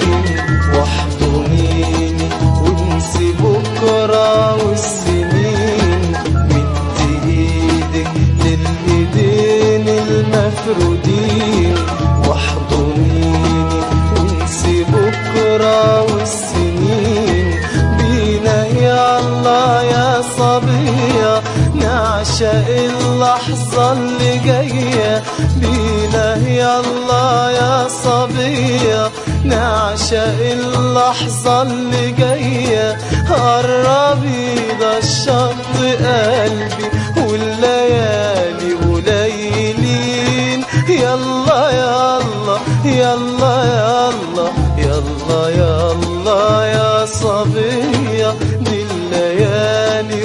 الإيدين واحضنيني وانسي بكرة والسنين مد ايدك للإيدين المفرودين واحضنيني وانسي بكرة والسنين بينا يا الله يا صبية نعشق اللحظة اللي جاية بينا يا الله يا صبية نعشق اللحظة اللي جاية قربي ده الشط قلبي والليالي قليلين يلا يلا يلا يلا يلا يلا يا صبية دي الليالي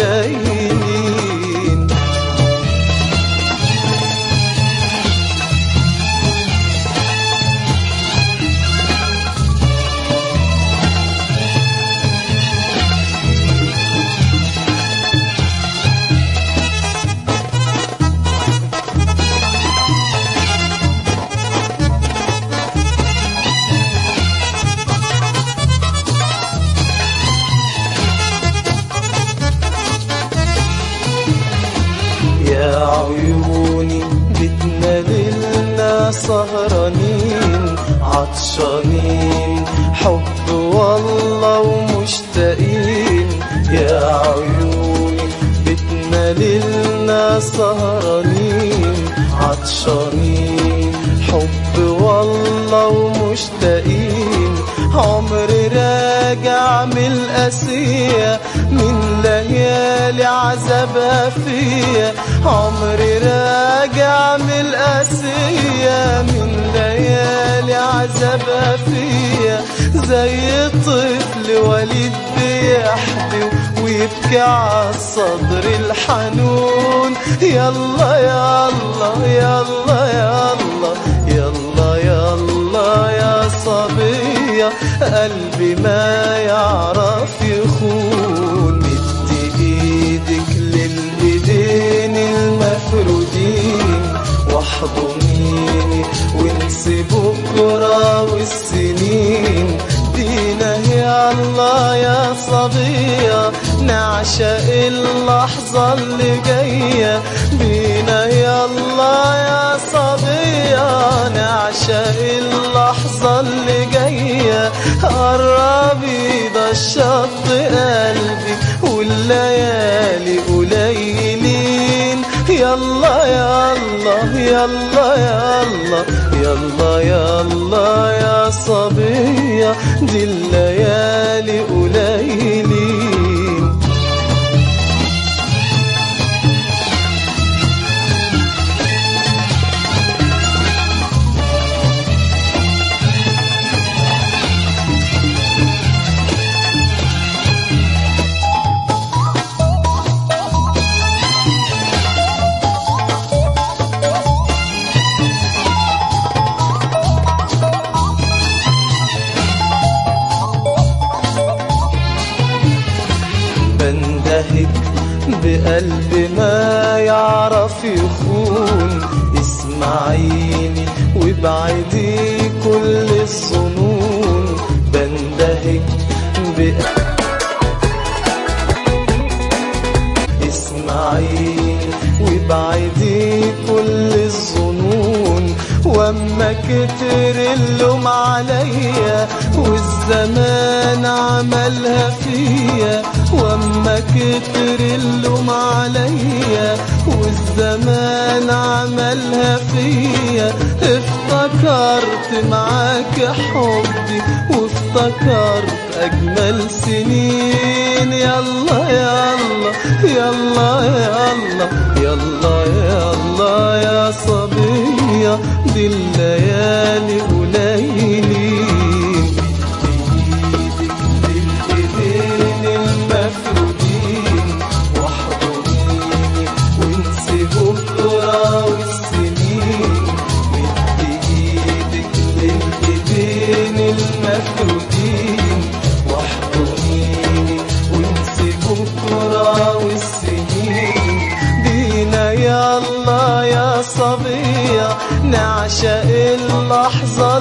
قليلين يا عيوني بدنا ليلنا سهرانين عطشانين حب والله ومشتاقين يا عيوني بدنا ليلنا سهرانين عطشانين حب والله ومشتاقين عمري راجع من القاسية من ليالي عذابها فيا عمري راجع من القاسية من ليالي عذابها فيا زي طفل وليد بيحبي ويبكي عالصدر الحنون يلا يلا يلا يلا يلا يلا يا صبية قلبي ما يعرف يخون مد ايدك للايدين المفرودين واحضنيني وانسي بكرة والسنين دينا يا الله يا صبية نعشق اللحظة اللي جاية بينا يا الله يا صبية نعشق اللحظة اللي جاية قربي ده الشط قلبي والليالي قليلين يلا يلا يلا يلا يلا يلا يا صبية دي الليالي قليلين بندهك بقلب ما يعرف يخون اسمعيني وابعدي كل الظنون بندهك بقلب اسمعيني وابعدي كل الظنون واما كتر اللوم عليا والزمان عملها فيا واما كتر اللوم عليا والزمان عملها فيا افتكرت معاك حبي وافتكرت اجمل سنين يلا يلا يلا يلا يلا يلا يا صبية دي الليالي قليلين بإيدك للإيدين المفرودين واحضنيني وانسي بكرة والسنين مد ايدك للإيدين المفرودين واحضنيني وانسي بكرة والسنين دينا يلا يا صبية نعشق اللحظة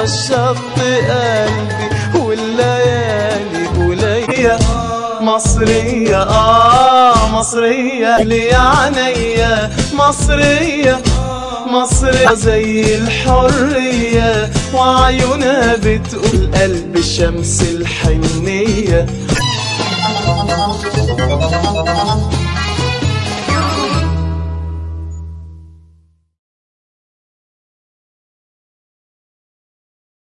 عالشط قلبي والليالي قليلة مصرية آه مصرية لي عينيا مصرية مصرية زي الحرية وعيونها بتقول قلب الشمس الحنية